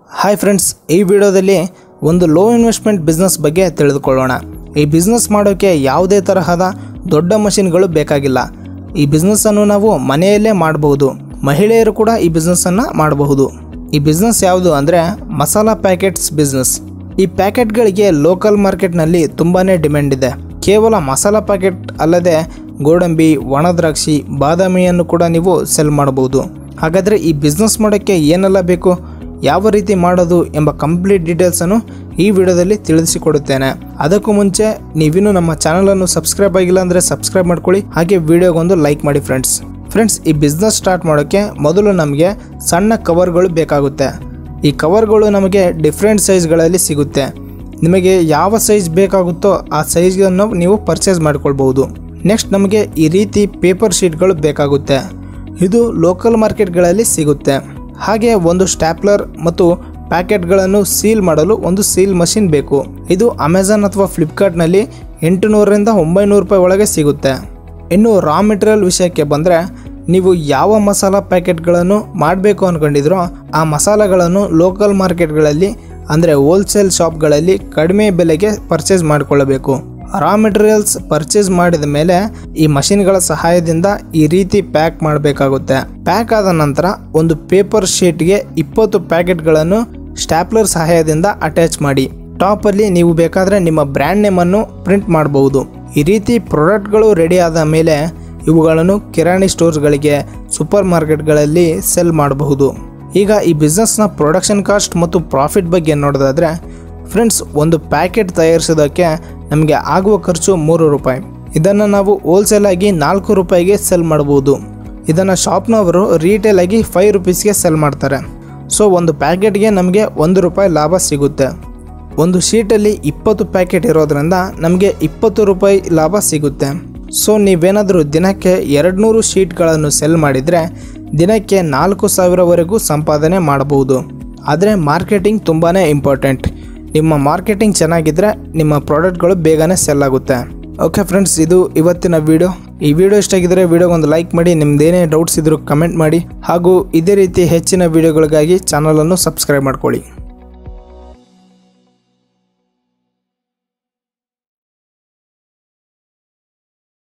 hi friends ಈ ವಿಡಿಯೋದಲ್ಲಿ ಒಂದು ಲೋ ಇನ್ವೆಸ್ಟ್ಮೆಂಟ್ ಬಿಸ್ನೆಸ್ ಬಗ್ಗೆ ತಿಳಿದುಕೊಳ್ಳೋಣ ಈ ಬಿಸ್ನೆಸ್ ಮಾಡೋಕ್ಕೆ ಯಾವುದೇ ತರಹದ ದೊಡ್ಡ ಮಷಿನ್ಗಳು ಬೇಕಾಗಿಲ್ಲ ಈ ಬಿಸ್ನೆಸ್ಸನ್ನು ನಾವು ಮನೆಯಲ್ಲೇ ಮಾಡಬಹುದು ಮಹಿಳೆಯರು ಕೂಡ ಈ ಬಿಸ್ನೆಸ್ಸನ್ನು ಮಾಡಬಹುದು ಈ ಬಿಸ್ನೆಸ್ ಯಾವುದು ಅಂದರೆ ಮಸಾಲಾ ಪ್ಯಾಕೆಟ್ಸ್ ಬಿಸ್ನೆಸ್ ಈ ಪ್ಯಾಕೆಟ್ಗಳಿಗೆ ಲೋಕಲ್ ಮಾರ್ಕೆಟ್ನಲ್ಲಿ ತುಂಬಾ ಡಿಮ್ಯಾಂಡ್ ಇದೆ ಕೇವಲ ಮಸಾಲಾ ಪ್ಯಾಕೆಟ್ ಅಲ್ಲದೆ ಗೋಡಂಬಿ ಒಣ ದ್ರಾಕ್ಷಿ ಬಾದಾಮಿಯನ್ನು ಕೂಡ ನೀವು ಸೆಲ್ ಮಾಡಬಹುದು ಹಾಗಾದರೆ ಈ ಬಿಸ್ನೆಸ್ ಮಾಡೋಕ್ಕೆ ಏನೆಲ್ಲ ಬೇಕು ಯಾವ ರೀತಿ ಮಾಡೋದು ಎಂಬ ಕಂಪ್ಲೀಟ್ ಡೀಟೇಲ್ಸನ್ನು ಈ ವಿಡಿಯೋದಲ್ಲಿ ತಿಳಿಸಿಕೊಡುತ್ತೇನೆ ಅದಕ್ಕೂ ಮುಂಚೆ ನೀವಿನ್ನೂ ನಮ್ಮ ಚಾನಲನ್ನು ಸಬ್ಸ್ಕ್ರೈಬ್ ಆಗಿಲ್ಲ ಅಂದರೆ ಸಬ್ಸ್ಕ್ರೈಬ್ ಮಾಡ್ಕೊಳ್ಳಿ ಹಾಗೆ ವಿಡಿಯೋಗೊಂದು ಲೈಕ್ ಮಾಡಿ ಫ್ರೆಂಡ್ಸ್ ಫ್ರೆಂಡ್ಸ್ ಈ ಬಿಸ್ನೆಸ್ ಸ್ಟಾರ್ಟ್ ಮಾಡೋಕ್ಕೆ ಮೊದಲು ನಮಗೆ ಸಣ್ಣ ಕವರ್ಗಳು ಬೇಕಾಗುತ್ತೆ ಈ ಕವರ್ಗಳು ನಮಗೆ ಡಿಫ್ರೆಂಟ್ ಸೈಜ್ಗಳಲ್ಲಿ ಸಿಗುತ್ತೆ ನಿಮಗೆ ಯಾವ ಸೈಜ್ ಬೇಕಾಗುತ್ತೋ ಆ ಸೈಜನ್ನು ನೀವು ಪರ್ಚೇಸ್ ಮಾಡ್ಕೊಳ್ಬಹುದು ನೆಕ್ಸ್ಟ್ ನಮಗೆ ಈ ರೀತಿ ಪೇಪರ್ ಶೀಟ್ಗಳು ಬೇಕಾಗುತ್ತೆ ಇದು ಲೋಕಲ್ ಮಾರ್ಕೆಟ್ಗಳಲ್ಲಿ ಸಿಗುತ್ತೆ ಹಾಗೆ ಒಂದು ಸ್ಟ್ಯಾಪ್ಲರ್ ಮತ್ತು ಪ್ಯಾಕೆಟ್ಗಳನ್ನು ಸೀಲ್ ಮಾಡಲು ಒಂದು ಸೀಲ್ ಮಷಿನ್ ಬೇಕು ಇದು ಅಮೆಝಾನ್ ಅಥವಾ ಫ್ಲಿಪ್ಕಾರ್ಟ್ನಲ್ಲಿ ಎಂಟುನೂರರಿಂದ ಒಂಬೈನೂರು ರೂಪಾಯಿ ಒಳಗೆ ಸಿಗುತ್ತೆ ಇನ್ನು ರಾ ಮೆಟೀರಿಯಲ್ ವಿಷಯಕ್ಕೆ ಬಂದರೆ ನೀವು ಯಾವ ಮಸಾಲ ಪ್ಯಾಕೆಟ್ಗಳನ್ನು ಮಾಡಬೇಕು ಅಂದ್ಕೊಂಡಿದ್ರೋ ಆ ಮಸಾಲೆಗಳನ್ನು ಲೋಕಲ್ ಮಾರ್ಕೆಟ್ಗಳಲ್ಲಿ ಅಂದರೆ ಹೋಲ್ಸೇಲ್ ಶಾಪ್ಗಳಲ್ಲಿ ಕಡಿಮೆ ಬೆಲೆಗೆ ಪರ್ಚೇಸ್ ಮಾಡಿಕೊಳ್ಳಬೇಕು ರಾ ಮೆಟೀರಿಯಲ್ಸ್ ಪರ್ಚೇಸ್ ಮಾಡಿದ ಮೇಲೆ ಈ ಮಷಿನ್ಗಳ ಸಹಾಯದಿಂದ ಈ ರೀತಿ ಪ್ಯಾಕ್ ಮಾಡಬೇಕಾಗುತ್ತೆ ಪ್ಯಾಕ್ ಆದ ನಂತರ ಒಂದು ಪೇಪರ್ ಶೀಟ್ಗೆ ಇಪ್ಪತ್ತು ಪ್ಯಾಕೆಟ್ಗಳನ್ನು ಸ್ಟ್ಯಾಪ್ಲರ್ ಸಹಾಯದಿಂದ ಅಟ್ಯಾಚ್ ಮಾಡಿ ಟಾಪಲ್ಲಿ ನೀವು ಬೇಕಾದರೆ ನಿಮ್ಮ ಬ್ರ್ಯಾಂಡ್ ನೇಮನ್ನು ಪ್ರಿಂಟ್ ಮಾಡಬಹುದು ಈ ರೀತಿ ಪ್ರಾಡಕ್ಟ್ಗಳು ರೆಡಿ ಆದ ಮೇಲೆ ಇವುಗಳನ್ನು ಕಿರಾಣಿ ಸ್ಟೋರ್ಸ್ಗಳಿಗೆ ಸೂಪರ್ ಮಾರ್ಕೆಟ್ಗಳಲ್ಲಿ ಸೆಲ್ ಮಾಡಬಹುದು ಈಗ ಈ ಬಿಸ್ನೆಸ್ನ ಪ್ರೊಡಕ್ಷನ್ ಕಾಸ್ಟ್ ಮತ್ತು ಪ್ರಾಫಿಟ್ ಬಗ್ಗೆ ನೋಡೋದಾದರೆ ಫ್ರೆಂಡ್ಸ್ ಒಂದು ಪ್ಯಾಕೆಟ್ ತಯಾರಿಸೋದಕ್ಕೆ ನಮಗೆ ಆಗುವ ಖರ್ಚು ಮೂರು ರೂಪಾಯಿ ಇದನ್ನು ನಾವು ಹೋಲ್ಸೇಲ್ ಆಗಿ ನಾಲ್ಕು ರೂಪಾಯಿಗೆ ಸೆಲ್ ಮಾಡಬಹುದು ಇದನ್ನು ಶಾಪ್ನವರು ರೀಟೇಲ್ ಆಗಿ ಫೈವ್ ರುಪೀಸ್ಗೆ ಸೆಲ್ ಮಾಡ್ತಾರೆ ಸೊ ಒಂದು ಪ್ಯಾಕೆಟ್ಗೆ ನಮಗೆ ಒಂದು ರೂಪಾಯಿ ಲಾಭ ಸಿಗುತ್ತೆ ಒಂದು ಶೀಟಲ್ಲಿ ಇಪ್ಪತ್ತು ಪ್ಯಾಕೆಟ್ ಇರೋದ್ರಿಂದ ನಮಗೆ ಇಪ್ಪತ್ತು ರೂಪಾಯಿ ಲಾಭ ಸಿಗುತ್ತೆ ಸೊ ನೀವೇನಾದರೂ ದಿನಕ್ಕೆ ಎರಡು ನೂರು ಶೀಟ್ಗಳನ್ನು ಸೆಲ್ ಮಾಡಿದರೆ ದಿನಕ್ಕೆ ನಾಲ್ಕು ಸಾವಿರವರೆಗೂ ಸಂಪಾದನೆ ಮಾಡಬಹುದು ಆದರೆ ಮಾರ್ಕೆಟಿಂಗ್ ತುಂಬಾ ಇಂಪಾರ್ಟೆಂಟ್ ನಿಮ್ಮ ಮಾರ್ಕೆಟಿಂಗ್ ಚೆನ್ನಾಗಿದ್ದರೆ ನಿಮ್ಮ ಪ್ರಾಡಕ್ಟ್ಗಳು ಬೇಗನೆ ಸೆಲ್ ಆಗುತ್ತೆ ಓಕೆ ಫ್ರೆಂಡ್ಸ್ ಇದು ಇವತ್ತಿನ ವಿಡಿಯೋ ಈ ವಿಡಿಯೋ ಇಷ್ಟ ಆಗಿದ್ರೆ ವಿಡಿಯೋಗೊಂದು ಲೈಕ್ ಮಾಡಿ ನಿಮ್ದೇನೇ ಡೌಟ್ಸ್ ಇದ್ರೂ ಕಮೆಂಟ್ ಮಾಡಿ ಹಾಗೂ ಇದೇ ರೀತಿ ಹೆಚ್ಚಿನ ವಿಡಿಯೋಗಳಿಗಾಗಿ ಚಾನಲನ್ನು ಸಬ್ಸ್ಕ್ರೈಬ್ ಮಾಡ್ಕೊಳ್ಳಿ